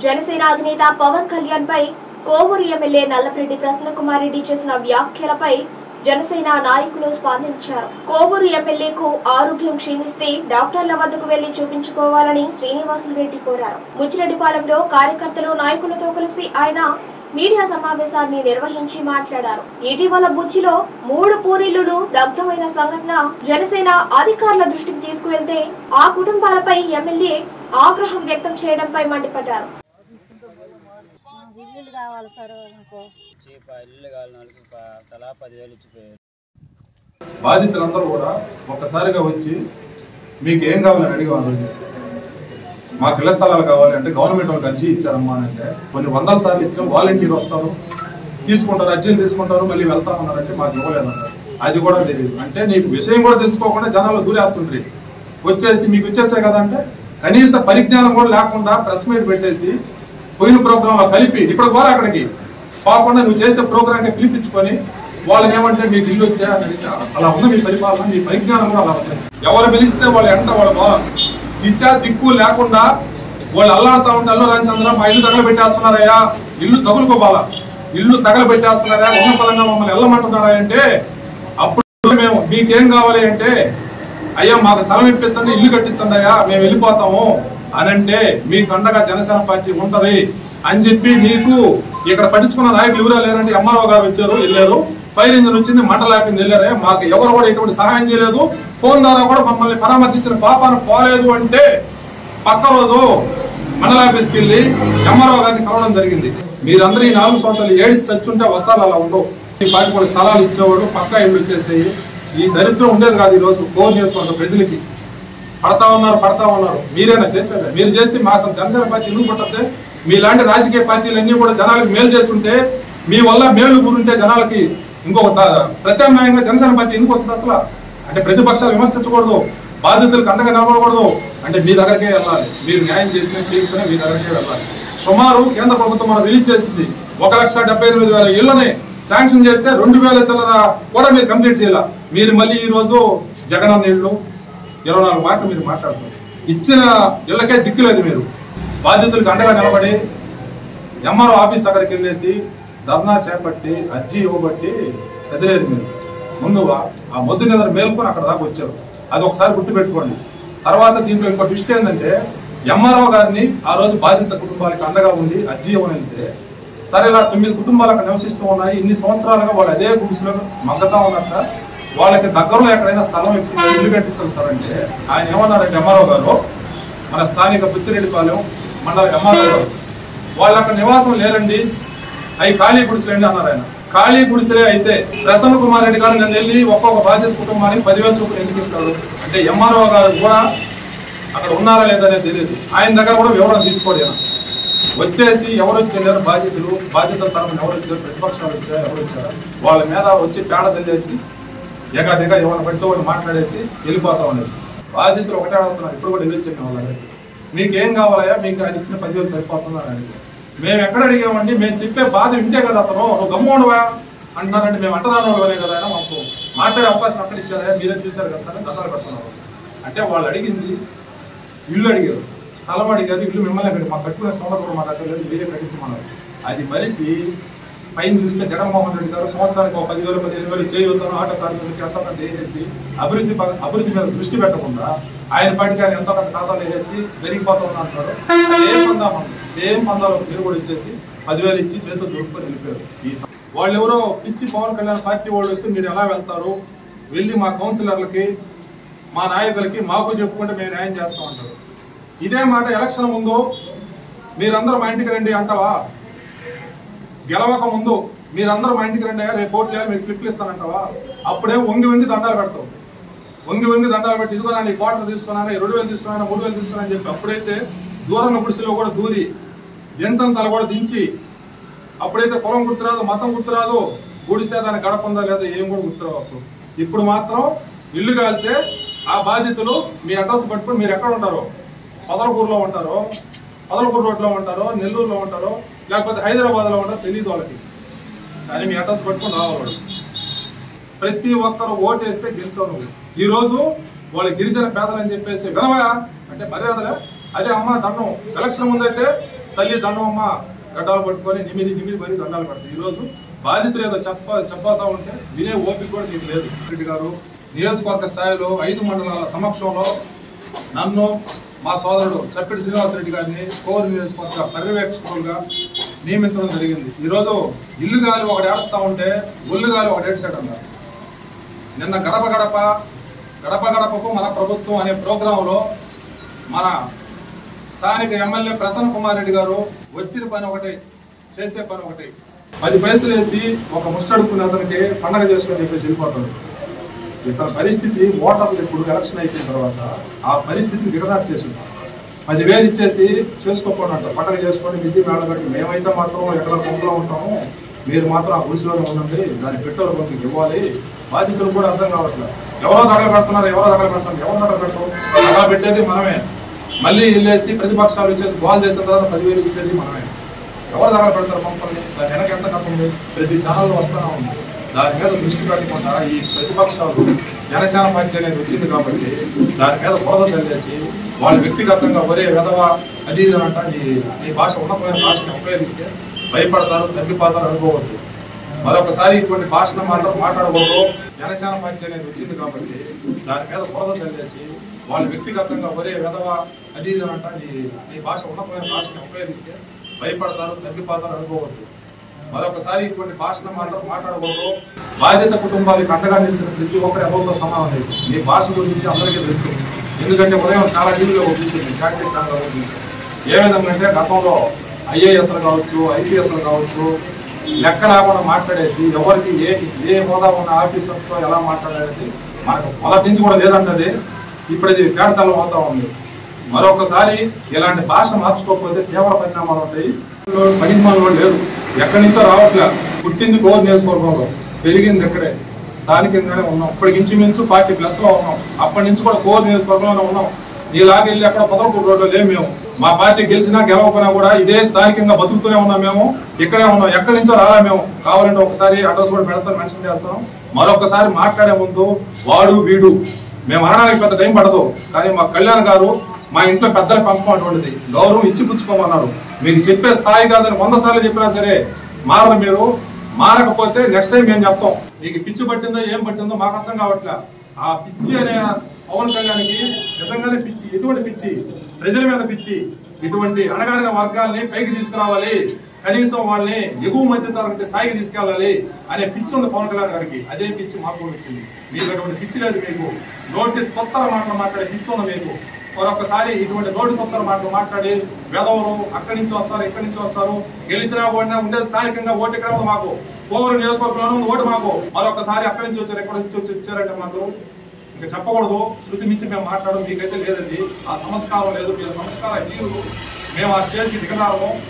జనసేన అధినేత పవన్ కళ్యాణ్ పై కోవూరు ఎమ్మెల్యే నల్లపరెడ్డి ప్రసన్నకుమార్ రెడ్డి చేసిన వ్యాఖ్యలపై జనసేన నాయకులు స్పందించారు కోవూరు ఎమ్మెల్యేకు ఆరోగ్యం క్షీణిస్తే డాక్టర్ల వద్దకు వెళ్లి చూపించుకోవాలని శ్రీనివాసులు రెడ్డి కోరారు ముచ్చిరెడ్డిపాలెంలో కార్యకర్తలు నాయకులతో కలిసి ఆయన మీడియా సమావేశాన్ని నిర్వహించి మాట్లాడారు ఇటీవల బుచ్చిలో మూడు పూరిల్లులు దగ్ధమైన సంఘటన జనసేన అధికారుల దృష్టికి తీసుకువెళ్తే ఆ కుటుంబాలపై ఎమ్మెల్యే ఆగ్రహం వ్యక్తం చేయడంపై మండిపడ్డారు మాకు ఇల్లులు కావాలి సార్ ఇంకో వచ్చి ప- ఇల్లు కావాలి నాలుగు ప- తలా పదివేలు ఇచ్చిపోయారు బాధితులందరూ కూడా ఒక్కసారిగా వచ్చి మీకు ఏం కావాలని అడిగేవాళ్ళు మాకు ఇళ్ల స్థలాలు కావాలి అంటే గవర్నమెంట్ వాళ్ళకి అర్జీ ఇచ్చారమ్మా అని అంటే కొన్ని వందల సార్లు ఇచ్చాం వాలంటీర్ వస్తారు తీసుకుంటారు అర్జీలు తీసుకుంటారు మళ్ళీ వెళ్తా ఉన్నారంటే మాకు ఇవ్వలేదన్నారు అది కూడా తెలియదు అంటే నీకు విషయం కూడా తెలుసుకోకుండా జనాలు దూరేస్తుండ్రి వచ్చేసి మీకు ఇచ్చేసే కదా అంటే కనీస పరిజ్ఞానం కూడా లేకుండా ప్రెస్ మీట్ పెట్టేసి పోయిన ప్రోగ్రామ్ లో కలిపి ఇప్పుడు కూడా అక్కడికి పోకుండా నువ్వు చేసే ప్రోగ్రామ్ పిలిపించుకొని వాళ్ళని ఏమంటే మీకు ఇల్లు వచ్చా అని అడిగితే అలా ఉంది మీ పరిపాలన మీ పరిజ్ఞానం కూడా అలా ఉంది ఎవరు పిలిస్తే వాళ్ళు ఎంట వాళ్ళ బా- దిశ దిక్కు లేకుండా వాళ్ళు అల్లాడుతా ఉంటే అల్లు రామచంద్ర మా ఇల్లు తగలబెట్టేస్తున్నారయ్యా ఇల్లు తగులుకోవాలా ఇల్లు తగలబెట్టేస్తున్నారా ఉన్న పరంగా మమ్మల్ని వెళ్ళమంటున్నారా అంటే అప్పుడు మేము మీకేం కావాలి అంటే అయ్యా మాకు స్థలం ఇప్పించండి ఇల్లు కట్టించండి అయ్యా మేము వెళ్ళిపోతాము అని అంటే మీకు అండగా జనసేన పార్టీ ఉంటది అని చెప్పి మీకు ఇక్కడ పట్టించుకున్న నాయకులు ఎవరో లేరండి ఎంఆర్ఓ గారు వచ్చారు వెళ్ళారు ఫైర్ ఇంజిన్ వచ్చింది మంటలాపింది వెళ్ళారే మాకు ఎవరు కూడా ఎటువంటి సహాయం చేయలేదు ఫోన్ ద్వారా కూడా మమ్మల్ని పరామర్శించిన పాపాను పోలేదు అంటే పక్క రోజు మండల ఆఫీస్కి వెళ్ళి ఎంఆర్ఓ గారిని కలవడం జరిగింది మీరందరూ ఈ నాలుగు సంవత్సరాలు ఏడిసి చచ్చుంటే వసాలు అలా ఉండవు ఈ పాటి కూడా స్థలాలు ఇచ్చేవాడు పక్కా ఇల్లు వచ్చేసేయి ఈ దరిద్రం ఉండేది కాదు ఈ రోజు ఫోన్ చేసుకున్న ప్రజలకి పడతా ఉన్నారు పడతా ఉన్నారు మీరేనా చేసేది మీరు చేస్తే మా అసలు జనసేన పార్టీ ఎందుకు పుట్టద్దే మీలాంటి రాజకీయ పార్టీలన్నీ కూడా జనాలకు మేలు చేస్తుంటే మీ వల్ల మేలు కూరుంటే జనాలకి ఇంకొక త- ప్రత్యామ్నాయంగా జనసేన పార్టీ ఎందుకు వస్తుంది అసలు అంటే ప్రతిపక్షాలు విమర్శించకూడదు బాధితులకు అండగా నిలబడకూడదు అంటే మీ దగ్గరికే వెళ్ళాలి మీరు న్యాయం చేసిన చేయకపోయినా మీ దగ్గరికే వెళ్ళాలి సుమారు కేంద్ర ప్రభుత్వం మనం రిలీజ్ చేసింది ఒక లక్ష డెబ్బై ఎనిమిది వేల ఇళ్లని శాంక్షన్ చేస్తే రెండు వేల చిల్లర కూడా మీరు కంప్లీట్ చేయాల మీరు మళ్ళీ ఈ రోజు జగనన్న ఇళ్ళు ఇరవై నాలుగు మాటలు మీరు మాట్లాడుతారు ఇచ్చిన ఇళ్ళకే దిక్కులేదు మీరు బాధితులకు అండగా నిలబడి ఎంఆర్ఓ ఆఫీస్ దగ్గరికి వెళ్ళేసి ధర్నా చేపట్టి అర్జీ ఇవ్వబట్టి ఎదిలేదు మీరు ముందు ఆ- ఆ మొద్దు నిద్ర మేల్కొని అక్కడ దాకా వచ్చారు అది ఒకసారి గుర్తుపెట్టుకోండి తర్వాత దీంట్లో ఇంకో ట్విస్ట్ ఏంటంటే ఎంఆర్ఓ గారిని ఆ రోజు బాధిత కుటుంబాలకు అండగా ఉండి అర్జీ ఇవ్వని వెళ్తే సరే ఇలా తొమ్మిది కుటుంబాలు అక్కడ నివసిస్తూ ఉన్నాయి ఇన్ని సంవత్సరాలుగా వాళ్ళు అదే గుడిసెలో మగ్గతా ఉన్నారు సార్ వాళ్ళకి దగ్గరలో ఎక్కడైనా స్థలం ఇప్పించి ఇల్లు కట్టించాలి సార్ అంటే ఆయన ఏమన్నారంటే ఎంఆర్ఓ గారు మన స్థానిక పుచ్చిరెడ్డిపాలెం మండల ఎంఆర్ఓ గారు వాళ్ళు అక్కడ నివాసం లేరండి అవి ఖాళీ గుడిసెలండి అన్నారు ఆయన ఖాళీ గుడిసెలే అయితే ప్రసన్న కుమార్ రెడ్డి గారు నన్ను వెళ్ళి ఒక్కొక్క బాధిత కుటుంబానికి పదివేల రూపాయలు ఎందుకు ఇస్తాడు అంటే ఎంఆర్ఓ గారు కూడా అక్కడ ఉన్నారా లేదా అనేది తెలియదు ఆయన దగ్గర కూడా వివరణ తీసుకోడు ఈయన. వచ్చేసి ఎవరు వచ్చారు బాధితులు బాధితుల తరఫున ఎవరు వచ్చారు ప్రతిపక్షాలు వచ్చారు ఎవరు వచ్చారు వాళ్ళ మీద వచ్చి పేడ తల్లేసి ఎగా దిగ ఎవరిని పడితే వాళ్ళు మాట్లాడేసి వెళ్ళిపోతా ఉన్నారు బాధితులు ఒకటే అడుగుతున్నారు ఇప్పుడు కూడా ఇల్లు వచ్చాను వాళ్ళ దగ్గరికి మీకు ఏం కావాలయ్యా మీకు ఆయన ఇచ్చిన పదివేలు సరిపోతుందని అడిగారు మేము ఎక్కడ అడిగామండి మేము చెప్పే బాధ వింటే కదా అతను నువ్వు గమ్ముండవా అంటున్నారంటే మేము అంటరాని వాళ్ళనే కదా ఆయన మాకు మాట్లాడే అవకాశం అక్కడ ఇచ్చారా మీరే చూశారు కదా సార్ దండాలు పెడుతున్నారు అంటే వాళ్ళు అడిగింది ఇల్లు అడిగారు స్థలం అడిగారు ఇల్లు మిమ్మల్ని అక్కడ మాకు కట్టుకునే స్థలం కూడా మా దగ్గర లేదు మీరే కట్టించమన్నారు అది మరిచి పైన చూస్తే జగన్మోహన్ రెడ్డి గారు సంవత్సరానికి ఒక పదివేలు పదిహేను వేలు చేయొద్దాను ఆటో కార్మికులకి ఎంతో కొంత వేసేసి అభివృద్ధి ప- అభివృద్ధి మీద దృష్టి పెట్టకుండా ఆయన పాటికి ఆయన ఎంతో కొంత ఖాతాలు వేసేసి జరిగిపోతా అంటారు సేమ్ పందా సేమ్ పందాలో మీరు కూడా ఇచ్చేసి పదివేలు ఇచ్చి చేతులు దొరుకుకొని వెళ్ళిపోయారు ఈ సం- వాళ్ళు ఎవరో పిచ్చి పవన్ కళ్యాణ్ పార్టీ వాళ్ళు వస్తే మీరు ఎలా వెళ్తారు వెళ్ళి మా కౌన్సిలర్లకి మా నాయకులకి మాకు చెప్పుకుంటే మేము న్యాయం చేస్తాం అంటారు ఇదే మాట ఎలక్షన్ ముందు మీరందరూ మా ఇంటికి రండి అంటావా గెలవక ముందు మీరందరూ మా ఇంటికి రండి అయ్యా, రేపు ఓట్లు వేయాలి మీకు స్లిప్లు ఇస్తానంటావా అప్పుడే వంగి వంగి దండాలు పెడతావు వంగి వంగి దండాలు పెట్టి ఇదిగో నీ క్వార్టర్ తీసుకున్నాను రెండు వేలు తీసుకున్నాను మూడు వేలు తీసుకున్నాను అని చెప్పి అప్పుడైతే దూరం గుడిసెలో కూడా దూరి దించంతలు కూడా దించి అప్పుడైతే కులం గుర్తురాదు మతం గుర్తురాదు గుడిసే దాని గడప ఉందా లేదా ఏం కూడా గుర్తురావు అప్పుడు ఇప్పుడు మాత్రం ఇల్లు కాలితే ఆ బాధితులు మీ అడ్రస్ పట్టుకొని మీరు ఎక్కడ ఉంటారో పదలకూరులో ఉంటారో పదలకూరు రోడ్లో ఉంటారో నెల్లూరులో ఉంటారో లేకపోతే హైదరాబాద్లో ఉంటారో తెలియదు వాళ్ళకి కానీ మీ అడ్రస్ పట్టుకొని రావాలి వాళ్ళు. ప్రతి ఒక్కరు ఓటేస్తే గెలిచావు నువ్వు ఈ రోజు వాళ్ళ గిరిజన పేదలు అని చెప్పేసి వినవా అంటే మర్యాదలే అదే అమ్మ దండం ఎలక్షన్ ముందైతే తల్లి దండమ్మ గడ్డాలు పట్టుకొని నిమిది నిమిది పడి దండాలు పెడతారు ఈరోజు బాధితులు ఏదో చెప్ప చెప్పతా ఉంటే వినే ఓపిక కూడా నీకు లేదు రెడ్డి గారు నియోజకవర్గ స్థాయిలో ఐదు మండలాల సమక్షంలో నన్ను మా సోదరుడు చప్పిడి శ్రీనివాసరెడ్డి గారిని కోరు నియోజకవర్గ పర్యవేక్షకులుగా నియమించడం జరిగింది ఈరోజు ఇల్లు గాలి ఒకటి ఏడుస్తా ఉంటే ఒళ్ళు గాలి ఒకటి ఏడ్చాడు అన్నారు నిన్న గడప గడప గడప గడపకు మన ప్రభుత్వం అనే ప్రోగ్రాంలో మన స్థానిక ఎమ్మెల్యే ప్రసన్న కుమార్ రెడ్డి గారు వచ్చిన పని ఒకటి చేసే పని ఒకటి పది పైసలు వేసి ఒక ముష్టడుకునే అతనికి పండగ చేసుకొని చెప్పేసి వెళ్ళిపోతాడు ఇతని పరిస్థితి ఓటర్లు ఇప్పుడు ఎలక్షన్ అయిపోయిన తర్వాత ఆ పరిస్థితిని దిగదారు చేసింది పదివేలు ఇచ్చేసి చేసుకోకుండా అంటారు పండగ చేసుకొని విద్య మేళ కట్టి మేమైతే మాత్రం ఎక్కడ గుంపులో ఉంటాము మీరు మాత్రం ఆ గుడిసెలోనే ఉండండి దాని పెట్రోల్ బంక్ ఇవ్వాలి బాధితులు కూడా అర్థం కావట్లేదు ఎవరో తగల పెడుతున్నారు ఎవరో తగల పెడుతున్నారు ఎవరో తగల పెట్టరు తగల పెట్టేది మనమే మళ్ళీ వెళ్ళేసి ప్రతిపక్షాలు ఇచ్చేసి బాల్ చేసిన తర్వాత పదివేలు ఇచ్చేది మనమే ఎవరు తగల పెడతారు పంపండి దాని వెనక ఎంత కథ ఉంది ప్రతి ఛానల్లో వస్తూనే ఉంది దాని మీద దృష్టి పెట్టకుండా ఈ ప్రతిపక్షాలు జనసేన పార్టీ అనేది వచ్చింది కాబట్టి దాని మీద బురద చల్లేసి వాళ్ళు వ్యక్తిగతంగా ఒరే వెధవ అది ఇది అని అంట నీ నీ భాష ఉన్నతమైన భాషను ఉపయోగిస్తే భయపడతారు తగ్గిపోతారు అనుకోవద్దు మరొకసారి ఇటువంటి భాషను మాత్రం మాట్లాడకూడదు జనసేన పార్టీ అనేది వచ్చింది కాబట్టి దాని మీద బురద చల్లేసి వాళ్ళు వ్యక్తిగతంగా ఒరే వెధవ అది ఇది అని అంట నీ నీ భాష ఉన్నతమైన భాషను ఉపయోగిస్తే భయపడతారు తగ్గిపోతారు అనుకోవద్దు మరొకసారి ఇటువంటి భాషను మాత్రం మాట్లాడకూడదు బాధిత కుటుంబాలకు అండగా నిలిచిన ప్రతి ఒక్కరి ఎవరితో సమానం లేదు మీ భాష గురించి అందరికీ తెలుసు ఎందుకంటే ఉదయం చాలా టీవీలో చూసింది శాటిలైట్ ఛానల్ చూసింది ఏ విధంగా అంటే గతంలో ఐఏఎస్లు కావచ్చు ఐపీఎస్లు కావచ్చు లెక్క లేకుండా మాట్లాడేసి ఎవరికి ఏ ఏ హోదా ఉన్న ఆఫీసర్తో ఎలా మాట్లాడేది మనకు మొదటి నుంచి కూడా లేదంటది ఇప్పుడు ఇది తేడతలం అవుతా ఉంది మరొకసారి ఇలాంటి భాష మార్చుకోకపోతే తీవ్ర పరిణామాలు ఉంటాయి పనిమాలు కూడా లేదు ఎక్కడి నుంచో రావట్లే పుట్టింది కోర్ నియోజకవర్గంలో పెరిగింది ఇక్కడే స్థానికంగానే ఉన్నాం ఇప్పటికి ఇంచుమించు ఫార్టీ ప్లస్ లో ఉన్నాం అప్పటి నుంచి కూడా కోర్ నియోజకవర్గంలోనే ఉన్నాం నీలాగా వెళ్ళి అక్కడ పొదలపూడి రోడ్లో లేము మేము మా పార్టీ గెలిచినా గెలవకపోయినా కూడా ఇదే స్థానికంగా బతుకుతూనే ఉన్నాం మేము ఇక్కడే ఉన్నాం ఎక్కడి నుంచో రాలా మేము కావాలంటే ఒకసారి అడ్రస్ కూడా పెడతాం మెన్షన్ చేస్తాం మరొకసారి మాట్లాడే ముందు వాడు వీడు మేము అనడానికి పెద్ద టైం పడదు కానీ మా కళ్యాణ్ గారు మా ఇంట్లో పెద్దల పంపం అటువంటిది గౌరవం ఇచ్చి పుచ్చుకోమన్నారు మీకు చెప్పే స్థాయి కాదని వంద సార్లు చెప్పినా సరే మారరు మీరు మారకపోతే నెక్స్ట్ టైం మేము చెప్తాం మీకు పిచ్చి పట్టిందో ఏం పట్టిందో మాకు అర్థం కావట్లే ఆ పిచ్చి అనే పవన్ కళ్యాణ్కి నిజంగానే పిచ్చి ఎటువంటి పిచ్చి ప్రజల మీద పిచ్చి ఇటువంటి అణగారిన వర్గాల్ని పైకి తీసుకురావాలి కనీసం వాళ్ళని ఎగువ మధ్య తరగతి స్థాయికి తీసుకెళ్ళాలి అనే పిచ్చి ఉంది పవన్ కళ్యాణ్ గారికి అదే పిచ్చి మాకు కూడా వచ్చింది మీకు అటువంటి పిచ్చి లేదు మీకు నోటి కొత్తర మాటలు మాట్లాడే పిచ్చి ఉంది మీకు మరొకసారి ఇటువంటి నోటి కొత్తర మాటలు మాట్లాడి వెదవరు అక్కడి నుంచి వస్తారు ఇక్కడి నుంచి వస్తారు గెలిచినా ఓడినా ఉండే స్థానికంగా ఓటు ఇక్కడ ఉంది మాకు కోవూరు నియోజకవర్గంలో ఉంది ఓటు మాకు మరొకసారి అక్కడి నుంచి వచ్చారు ఎక్కడి నుంచి వచ్చి వచ్చారంటే మాత్రం ఇంకా చెప్పకూడదు శృతి మించి మేము మాట్లాడడం మీకైతే లేదండి ఆ సంస్కారం లేదు మీ సంస్కార హీరులు మేము ఆ స్టేజ్కి దిగజారము